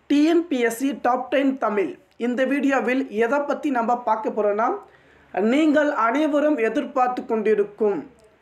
TNPSC top ten Tamil இந்த வீடியோவில் எதை பற்றி நம்ம பார்க்க போகிறோன்னா நீங்கள் அனைவரும் எதிர்பார்த்து கொண்டிருக்கும்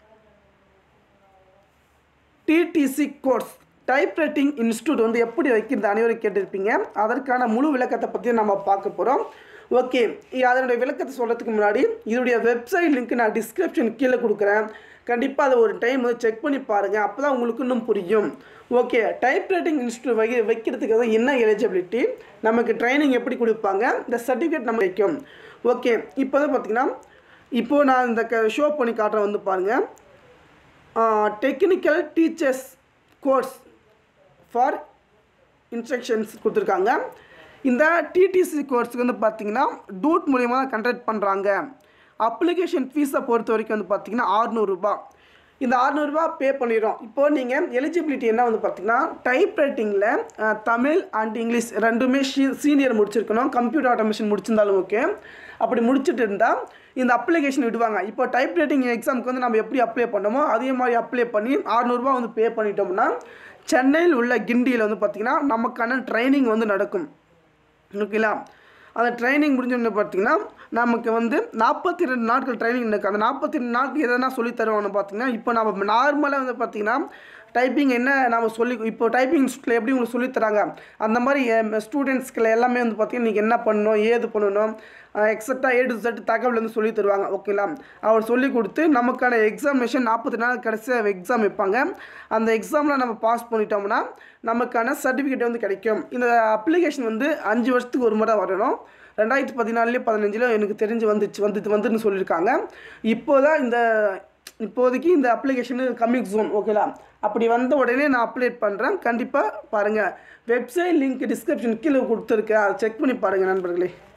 டிடிசி கோர்ஸ் டைப்ரைட்டிங் இன்ஸ்டியூட் வந்து எப்படி வைக்கிறது அனைவரும் கேட்டிருப்பீங்க அதற்கான முழு விளக்கத்தை பற்றி நம்ம பார்க்க போகிறோம் ஓகே அதனுடைய விளக்கத்தை சொல்கிறதுக்கு முன்னாடி இதனுடைய வெப்சைட் லிங்க் நான் டிஸ்கிரிப்ஷன் கீழே கொடுக்குறேன் கண்டிப்பாக அதை ஒரு டைம் வந்து செக் பண்ணி பாருங்கள் அப்போ தான் உங்களுக்கு இன்னும் புரியும் ஓகே டைப்ரைட்டிங் இன்ஸ்டியூட் வை வைக்கிறதுக்கு தான் என்ன எலிஜிபிலிட்டி நமக்கு ட்ரைனிங் எப்படி கொடுப்பாங்க இந்த சர்டிஃபிகேட் நம்ம வைக்கும் ஓகே இப்போ வந்து பார்த்திங்கன்னா இப்போது நான் இந்த ஷோ பண்ணி காட்டுறேன் வந்து பாருங்கள் technical teachers course for instructions கொடுத்துருக்காங்க இந்த டிடிசி கோர்ஸுக்கு வந்து பார்த்திங்கன்னா டூட் மூலிமா கண்டக்ட் பண்ணுறாங்க அப்ளிகேஷன் ஃபீஸை பொறுத்த வரைக்கும் வந்து பார்த்திங்கன்னா ஆறுநூறுபா இந்த அறநூறுபா பே பண்ணிடுறோம் இப்போ நீங்கள் எலிஜிபிலிட்டி என்ன வந்து பார்த்தீங்கன்னா டைப் ரைட்டிங்கில் தமிழ் அண்ட் இங்கிலீஷ் ரெண்டுமே சீனியர் முடிச்சிருக்கணும் கம்ப்யூட்டர் ஆட்டோமேஷன் முடிச்சிருந்தாலும் ஓகே அப்படி முடிச்சுட்டு இருந்தால் இந்த அப்ளிகேஷன் விடுவாங்க இப்போ டைப் ரைட்டிங் எக்ஸாமுக்கு வந்து நம்ம எப்படி அப்ளை பண்ணோமோ அதே மாதிரி அப்ளை பண்ணி அறநூறுபா வந்து பே பண்ணிட்டோம்னா சென்னையில் உள்ள கிண்டியில் வந்து பார்த்திங்கன்னா நமக்கான ட்ரைனிங் வந்து நடக்கும் ஓகேங்களா அந்த ட்ரைனிங் முடிஞ்சோடனே பார்த்தீங்கன்னா நமக்கு வந்து நாற்பத்தி ரெண்டு நாட்கள் ட்ரைனிங் இருக்குது அந்த நாற்பத்தி ரெண்டு நாட்கள் எதனா சொல்லி தருவாங்கன்னு பார்த்தீங்கன்னா இப்போ நம்ம நார்மலாக வந்து பார்த்திங்கன்னா டைப்பிங் என்ன நம்ம சொல்லி இப்போ டைப்பிங் இன்ஸ்டியூட்டில் எப்படி உங்களுக்கு சொல்லித் தராங்க அந்த மாதிரி ஸ்டூடெண்ட்ஸ்க்கு எல்லாமே வந்து பார்த்திங்கன்னா நீங்கள் என்ன பண்ணணும் ஏது பண்ணணும் எக்ஸட்ரா ஏ டு செட் தகவல் வந்து சொல்லி தருவாங்க ஓகேங்களா அவர் சொல்லி கொடுத்து நமக்கான எக்ஸாமினேஷன் நாற்பத்தி நாள் கடைசியாக எக்ஸாம் வைப்பாங்க அந்த எக்ஸாமில் நம்ம பாஸ் பண்ணிட்டோம்னா நமக்கான சர்டிஃபிகேட் வந்து கிடைக்கும் இந்த அப்ளிகேஷன் வந்து அஞ்சு வருஷத்துக்கு ஒரு முறை வரணும் ரெண்டாயிரத்தி பதினாலுலேயும் பதினஞ்சில் எனக்கு தெரிஞ்சு வந்துச்சு வந்துட்டு வந்துன்னு சொல்லியிருக்காங்க இப்போ தான் இந்த இப்போதைக்கு இந்த அப்ளிகேஷனு கம்மிங் ஜோன் ஓகேலா அப்படி வந்த உடனே நான் அப்டேட் பண்ணுறேன் கண்டிப்பாக பாருங்கள் வெப்சைட் லிங்க் டிஸ்கிரிப்ஷன் கீழே கொடுத்துருக்கேன் அதை செக் பண்ணி பாருங்கள் நண்பர்களே